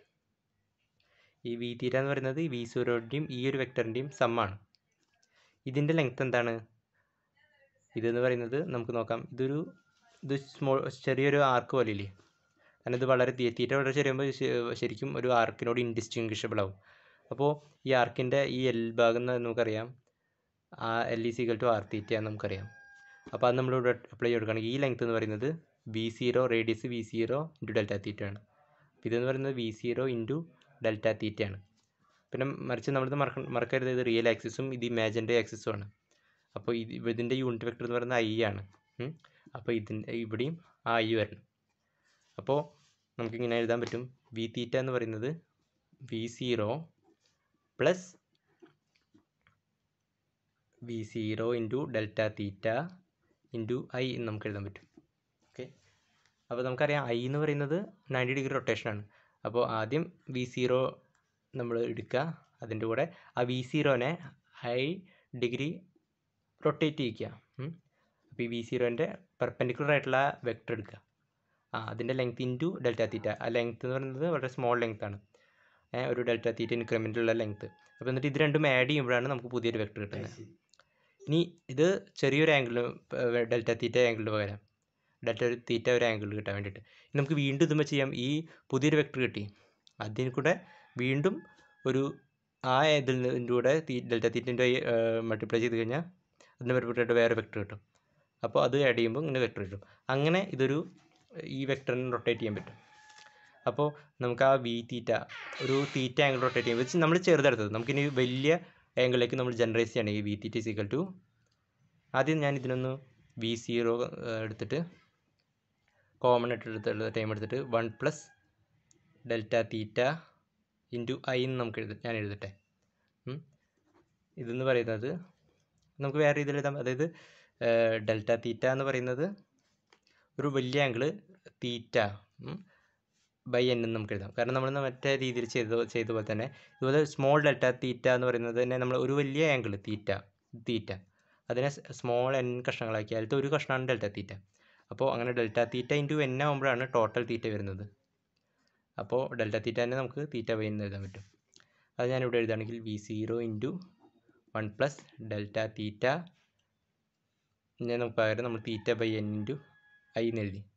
ഈ വി തീറ്റ എന്ന് പറയുന്നത് ഈ വി സീറോൻ്റെയും ഈ ഒരു വെക്ടറിൻ്റെയും സമ്മാണ് ഇതിൻ്റെ ലെങ്ത് എന്താണ് ഇതെന്ന് പറയുന്നത് നമുക്ക് നോക്കാം ഇതൊരു ഇത് സ്മോൾ ചെറിയൊരു ആർക്ക് പോലെ ഇല്ലേ കാരണം ഇത് വളരെ തീ- തീറ്റ വളരെ ചെറിയുമ്പോൾ ശരിക്കും ഒരു ആർക്കിനോട് ഇൻഡിസ്റ്റിങ്വിഷബിൾ ആവും അപ്പോൾ ഈ ആർക്കിൻ്റെ ഈ എൽ ഭാഗം എന്ന് നമുക്കറിയാം ആ L is equal to R theta എന്ന് നമുക്കറിയാം അപ്പോൾ അത് നമ്മളിവിടെ അപ്ലൈ ചെയ്ത് കൊടുക്കുകയാണെങ്കിൽ ഈ ലെങ്ത് എന്ന് പറയുന്നത് V zero radius V zero into delta theta ആണ് അപ്പോൾ ഇതെന്ന് പറയുന്നത് V zero into delta theta ആണ് പിന്നെ മറിച്ച് നമ്മളിത് മറക്ക മറക്കരുത് ഇത് റിയൽ ആക്സിസും ഇത് ഇമാജിൻ്റെ ആക്സിസും ആണ് അപ്പോൾ ഇത് ഇതിൻ്റെ യൂണിറ്റ് വെക്ടർ എന്ന് പറയുന്നത് ഐ ആണ് ഉം. അപ്പോൾ ഇതിൻ്റെ ഇവിടെയും ആ ഐ വരണം അപ്പോൾ നമുക്കിങ്ങനെ എഴുതാൻ പറ്റും വി തീറ്റ എന്ന് പറയുന്നത് V zero plus V zero into delta theta into I എന്ന് നമുക്ക് എഴുതാൻ പറ്റും ഓക്കെ അപ്പോൾ നമുക്കറിയാം ഐ എന്ന് പറയുന്നത് നയൻറ്റി ഡിഗ്രി റൊട്ടേഷനാണ് അപ്പോൾ ആദ്യം വി സീറോ നമ്മൾ എടുക്കുക അതിൻ്റെ കൂടെ ആ വി സീറോനെ ഐ ഡിഗ്രി റൊട്ടേറ്റ് ചെയ്യിക്കുക അപ്പോൾ ഈ വി സീറോൻ്റെ പെർപെൻഡിക്കുലർ ആയിട്ടുള്ള വെക്ടർ എടുക്കുക ആ അതിൻ്റെ ലെങ്ത് ഇൻറ്റു ഡെൽറ്റ തീറ്റ ആ ലെങ്ത് എന്ന് പറയുന്നത് വളരെ സ്മോൾ ലെങ്ത് ആണ് ഒരു ഡെൽറ്റ തീറ്റ ഇൻക്രിമെൻ്റിലുള്ള ലെങ്ത് അപ്പോൾ എന്നിട്ട് ഇത് രണ്ടും ആഡ് ചെയ്യുമ്പോഴാണ് നമുക്ക് പുതിയൊരു വെക്ടർ കിട്ടുന്നത് ഇനി ഇത് ചെറിയൊരു ആംഗിൾ ഡെൽറ്റ തീറ്റ ആംഗിളിന് പകരം ഡെൽറ്റ ഒരു തീറ്റ ഒരു ആംഗിൾ കിട്ടാൻ വേണ്ടിയിട്ട് ഇനി നമുക്ക് വീണ്ടും ഇതുമ്പോൾ ചെയ്യാം ഈ പുതിയൊരു വെക്ടർ കിട്ടി അതിന് കൂടെ വീണ്ടും ഒരു ആ ഇതിൽ നിന്നിൻ്റെ കൂടെ തീ ഡെൽറ്റ തീറ്റിൻ്റെ മൾട്ടിപ്ലൈ ചെയ്ത് കഴിഞ്ഞാൽ അതിന് പരപ്പെട്ടിട്ട് വേറെ വെക്ടർ കിട്ടും അപ്പോൾ അത് ആഡ് ചെയ്യുമ്പോൾ ഇങ്ങനെ വെക്ടർ കിട്ടും അങ്ങനെ ഇതൊരു ഈ വെക്ടറിനെ റൊട്ടേറ്റ് ചെയ്യാൻ പറ്റും അപ്പോൾ നമുക്ക് ആ വി തീറ്റ ഒരു തീറ്റ ആംഗിൾ റൊട്ടേറ്റ് ചെയ്യാൻ വെച്ച് നമ്മൾ ചെറുതെടുത്തത് നമുക്കിനി വലിയ ആംഗിളിലേക്ക് നമ്മൾ ജനറേറ്റ് ചെയ്യണമെങ്കിൽ V theta is equal to ആദ്യം ഞാൻ ഇതിനൊന്ന് വി സീറോ എടുത്തിട്ട് കോമൺ ആയിട്ട് എടുത്തുള്ള ടൈം എടുത്തിട്ട് one plus delta theta into I എന്ന് നമുക്ക് എഴുതി ഞാൻ എഴുതട്ടെ ഉം. ഇതെന്ന് പറയുന്നത് നമുക്ക് വേറെ രീതിയിൽ എഴുതാം അതായത് ഡെൽറ്റ തീറ്റ എന്ന് പറയുന്നത് ഒരു വലിയ ആംഗിള് തീറ്റ ബൈ എൻ എന്ന് നമുക്ക് എഴുതാം കാരണം നമ്മൾ മറ്റേ രീതിയിൽ ചെയ്ത ചെയ്ത പോലെ തന്നെ ഇതുപോലെ സ്മോൾ ഡെൽറ്റ തീറ്റ എന്ന് പറയുന്നത് തന്നെ നമ്മൾ ഒരു വലിയ ആംഗിൾ തീറ്റ തീറ്റ അതിനെ സ്മോൾ എൻ കഷ്ണങ്ങളാക്കി അതിലത്തെ ഒരു കഷ്ണമാണ് ഡെൽറ്റ തീറ്റ അപ്പോൾ അങ്ങനെ ഡെൽറ്റ തീറ്റ ഇൻറ്റു എൻ ആകുമ്പോഴാണ് ടോട്ടൽ തീറ്റ വരുന്നത് അപ്പോൾ ഡെൽറ്റ തീറ്റ തന്നെ നമുക്ക് തീറ്റ ബൈ എന്ന് എഴുതാൻ പറ്റും അത് ഞാനിവിടെ എഴുതുകയാണെങ്കിൽ V zero into one plus delta theta ഇനി നമുക്ക് പകരം നമ്മൾ theta by N into I എന്ന് എഴുതി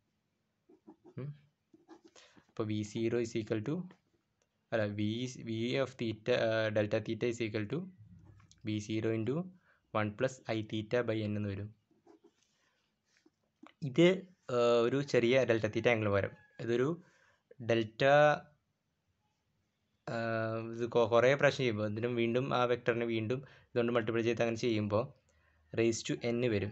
അപ്പോൾ V zero is equal to അല്ല V V of theta delta theta is equal to V zero into one plus i theta by N എന്ന് വരും ഇത് ആ, ഒരു ചെറിയ ഡെൽറ്റ തീറ്റ ആംഗിൾ പകരം ഇതൊരു ഡെൽറ്റ ആ, ഇത് കൊ- കുറേ പ്രാവശ്യം ചെയ്യുമ്പോൾ ഇതിനും വീണ്ടും ആ വെക്ടറിനെ വീണ്ടും ഇതുകൊണ്ട് മൾട്ടിപ്ലൈ ചെയ്ത് അങ്ങനെ ചെയ്യുമ്പോൾ റേസ് ടു എൻ വരും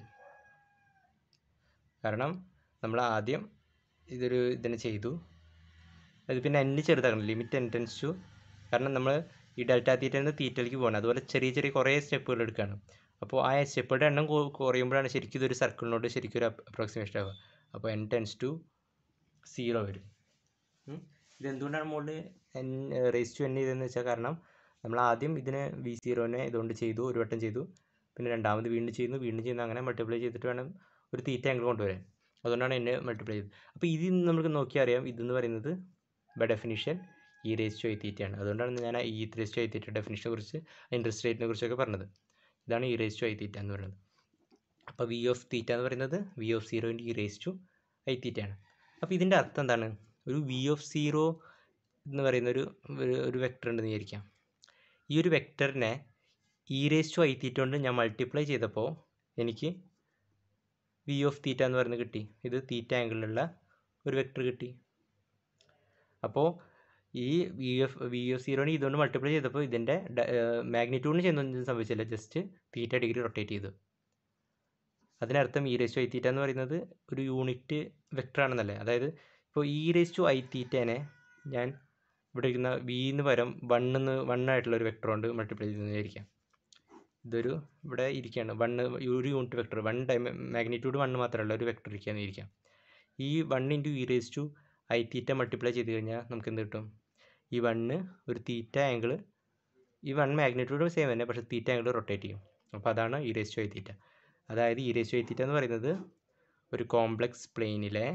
കാരണം നമ്മൾ ആദ്യം ഇതൊരു ഇതിനെ ചെയ്തു അത് പിന്നെ എൻ ചെറുതാക്കണം ലിമിറ്റ് എൻ ടെൻസ് ടു കാരണം നമ്മൾ ഈ ഡെൽറ്റ തീറ്റയിൽ നിന്ന് തീറ്റയിലേക്ക് പോകണം അതുപോലെ ചെറിയ ചെറിയ കുറേ സ്റ്റെപ്പുകൾ എടുക്കുകയാണ് അപ്പോൾ ആ സ്റ്റെപ്പുകളുടെ എണ്ണം കു- കുറയുമ്പോഴാണ് ശരിക്കും ഇതൊരു സർക്കിളിനോട് ശരിക്കും ഒരു അപ്രോക്സിമേഷൻ ആവുക അപ്പോൾ എൻ ടെൻസ് ടു സീറോ വരും ഉം. ഇതെന്തുകൊണ്ടാണ് മുകളിൽ എൻ റേസ് ടു എൻ ചെയ്തതെന്ന് വെച്ചാൽ കാരണം നമ്മൾ ആദ്യം ഇതിനെ വി സീറോനെ ഇതുകൊണ്ട് ചെയ്തു ഒരു വട്ടം ചെയ്തു പിന്നെ രണ്ടാമത് വീണ്ടും ചെയ്യുന്നു വീണ്ടും ചെയ്യുന്നു അങ്ങനെ മൾട്ടിപ്ലൈ ചെയ്തിട്ട് വേണം ഒരു തീറ്റ ആംഗിൾ കൊണ്ടുവരാൻ അതുകൊണ്ടാണ് എന്നെ മൾട്ടിപ്ലൈ ചെയ്തത് അപ്പോൾ ഇതിൽ നിന്ന് നമുക്ക് നോക്കിയാൽ അറിയാം ഇതെന്ന് പറയുന്നത് by definition e raise to i തീറ്റയാണ് അതുകൊണ്ടാണ് ഞാൻ e raise to I theta ഡെഫിനിഷനെ കുറിച്ച് ഇൻട്രസ്റ്റ് റേറ്റിനെ കുറിച്ചൊക്കെ പറഞ്ഞത് ഇതാണ് e raise to I theta എന്ന് പറയുന്നത് അപ്പോൾ വി ഓഫ് തീറ്റ എന്ന് പറയുന്നത് V of zero into e raise to i തീറ്റയാണ് അപ്പോൾ ഇതിൻ്റെ അർത്ഥം എന്താണ് ഒരു വി ഓഫ് സീറോ എന്ന് പറയുന്ന ഒരു ഒരു- ഒരു വെക്ടർ ഉണ്ടെന്ന് വിചാരിക്കാം ഈ ഒരു വെക്ടറിനെ e raise to I theta കൊണ്ട് ഞാൻ മൾട്ടിപ്ലൈ ചെയ്തപ്പോൾ എനിക്ക് വി ഓഫ് തീറ്റ എന്ന് പറയുന്നത് കിട്ടി ഇത് തീറ്റ ആംഗിളിലുള്ള ഒരു വെക്ടർ കിട്ടി അപ്പോൾ ഈ വി എഫ് വി എഫ് സീറോനെ ഇതുകൊണ്ട് മൾട്ടിപ്ലൈ ചെയ്തപ്പോൾ ഇതിൻ്റെ മാഗ്നിറ്റ്യൂഡിന് ചെന്നൊന്നും സംഭവിച്ചില്ല ജസ്റ്റ് തീറ്റ ഡിഗ്രി റൊട്ടേറ്റ് ചെയ്തു അതിനർത്ഥം e raise to I theta എന്ന് പറയുന്നത് ഒരു യൂണിറ്റ് വെക്ടർ ആണെന്നല്ലേ അതായത് ഇപ്പോൾ ഇ റേസ് ടു ഐ തീറ്റേനെ ഞാൻ ഇവിടെ ഇരിക്കുന്ന വി എന്ന് പകരം വണ്ണെന്ന് വണ്ണായിട്ടുള്ള ഒരു വെക്ടർ കൊണ്ട് മൾട്ടിപ്ലൈ ചെയ്തെന്ന് വിചാരിക്കാം ഇതൊരു ഇവിടെ ഇരിക്കുകയാണ് വണ്ണ് ഒരു unit vector one time magnitude one മാത്രമല്ല ഒരു വെക്ടർ ഇരിക്കുകയെന്ന് ഇരിക്കാം ഈ one into e raise to I theta multiply ചെയ്ത് കഴിഞ്ഞാൽ നമുക്ക് എന്ത് കിട്ടും ഈ വണ്ണ് ഒരു തീറ്റ ആംഗിൾ ഈ വൺ മാഗ്നിറ്റ്യൂഡ് സെയിം തന്നെ പക്ഷേ തീറ്റ ആംഗിൾ റൊട്ടേറ്റ് ചെയ്യും അപ്പോൾ അതാണ് e raise to I theta അതായത് e raise to I theta എന്ന് പറയുന്നത് ഒരു കോംപ്ലക്സ് പ്ലെയിനിലെ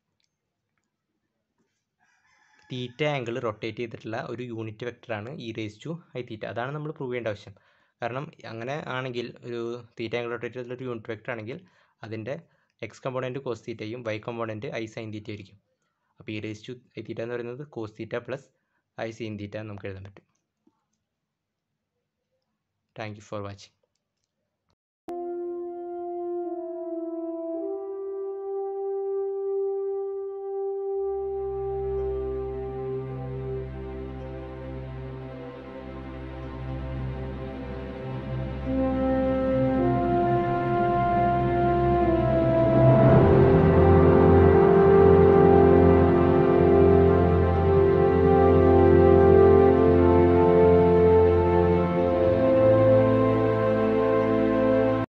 തീറ്റ ആംഗിൾ റൊട്ടേറ്റ് ചെയ്തിട്ടുള്ള ഒരു യൂണിറ്റ് വെക്ടറാണ് E raise to I theta അതാണ് നമ്മൾ പ്രൂവ് ചെയ്യേണ്ട ആവശ്യം കാരണം അങ്ങനെ ആണെങ്കിൽ ഒരു തീറ്റ ആംഗിൾ റൊട്ടേറ്റ് ചെയ്തിട്ടുള്ള ഒരു യൂണിറ്റ് വെക്ടർ ആണെങ്കിൽ അതിൻ്റെ എക്സ് കമ്പോണൻറ്റ് കോസ് തീറ്റയും Y component i sine theta ആയിരിക്കും അപ്പോൾ e raise to I theta എന്ന് പറയുന്നത് cos theta plus I sine theta എന്ന് നമുക്ക് എഴുതാൻ പറ്റും താങ്ക് യു ഫോർ വാച്ചിങ്